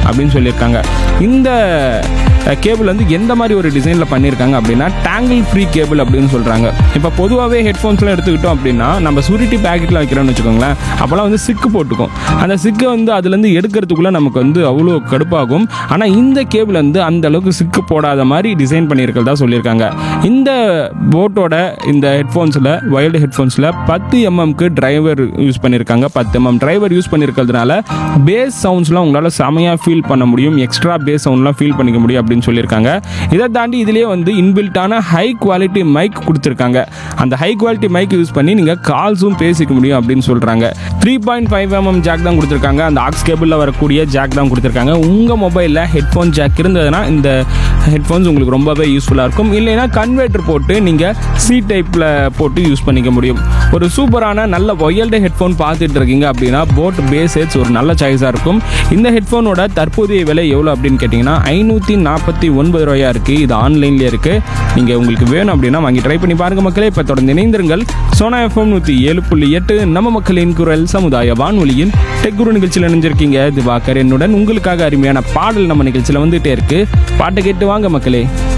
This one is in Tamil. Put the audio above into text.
அப்படின்னு சொல்லியிருக்காங்க இந்த கேபிள் வந்து எந்த மாதிரி ஒரு டிசைனில் பண்ணியிருக்காங்க அப்படின்னா டேங்கிள் ஃப்ரீ கேபிள் அப்படின்னு சொல்கிறாங்க இப்போ பொதுவாகவே ஹெட்ஃபோன்ஸ்லாம் எடுத்துக்கிட்டோம் அப்படின்னா நம்ம சுருட்டி பேக்கெட்டில் வைக்கிறோம்னு வச்சுக்கோங்களேன் அப்போல்லாம் வந்து சிக்கு போட்டுக்கும் அந்த சிக்கை வந்து அதுலேருந்து எடுக்கிறதுக்குள்ளே நமக்கு வந்து அவ்வளோ கடுப்பாகும் ஆனால் இந்த கேபிள் வந்து அந்த அளவுக்கு சிக்கு போடாத மாதிரி டிசைன் பண்ணியிருக்கிறதா சொல்லியிருக்காங்க இந்த போட்டோட இந்த ஹெட்ஃபோன்ஸில் வைல்டு ஹெட்ஃபோன்ஸில் பத்து எம்எம்க்கு டிரைவர் யூஸ் பண்ணியிருக்காங்க பத்து எம்எம் டிரைவர் யூஸ் பண்ணியிருக்கிறதுனால பேஸ் சவுண்ட்ஸ்லாம் உங்களால் செமையாக ஃபீல் பண்ண முடியும் எக்ஸ்ட்ரா பேஸ் சவுண்ட்லாம் ஃபீல் பண்ணிக்க முடியும் அப்படின்னு சொல்லியிருக்காங்க இதை தாண்டி இதுலேயே வந்து இன்பில்ட்டான ஹை குவாலிட்டி மைக் கொடுத்துருக்காங்க அந்த ஹை குவாலிட்டி மைக் யூஸ் பண்ணி நீங்கள் கால்ஸும் பேசிக்க முடியும் அப்படின்னு சொல்கிறாங்க three point five MM jack தான் கொடுத்துருக்காங்க அந்த ஆக்ஸ் கேபிளில் வரக்கூடிய ஜாக் தான் கொடுத்துருக்காங்க உங்கள் மொபைலில் ஹெட்ஃபோன் ஜாக் இருந்ததுன்னா இந்த ஹெட்ஃபோன்ஸ் உங்களுக்கு ரொம்பவே யூஸ்ஃபுல்லாக இருக்கும் இல்லைன்னா கன்வெர்ட்டர் போட்டு நீங்கள் சி டைப்பில் போட்டு யூஸ் பண்ணிக்க முடியும் ஒரு சூப்பரான நல்ல ஒயல்டு ஹெட்ஃபோன் பார்த்துட்டு இருக்கீங்க அப்படின்னா போட் பேஸ் ஹெட்ஸ் ஒரு நல்ல சாய்ஸாக இருக்கும் இந்த ஹெட்ஃபோனோட தற்போதைய விலை எவ்வளோ அப்படின்னு கேட்டிங்கன்னா ஐநூற்றி நாற்பத்தி ஒன்பது ரூபாயா இருக்குது இது ஆன்லைன்லேயே இருக்குது நீங்கள் உங்களுக்கு வேணும் அப்படின்னா வாங்கி ட்ரை பண்ணி பாருங்க மக்களே இப்போ தொடர்ந்து இணைந்திருங்கள் சோனா எஃப்எம் நூற்றி ஏழு புள்ளி எட்டு நம்ம மக்களின் குரல் சமுதாய வானொலியின் டெக் குரு நிகழ்ச்சியில் இணைஞ்சிருக்கீங்க திவாகர் என்னுடன் உங்களுக்காக அருமையான பாடல் நம்ம நிகழ்ச்சியில் வந்துட்டே இருக்கு பாட்டை கேட்டு வாங்க மக்களே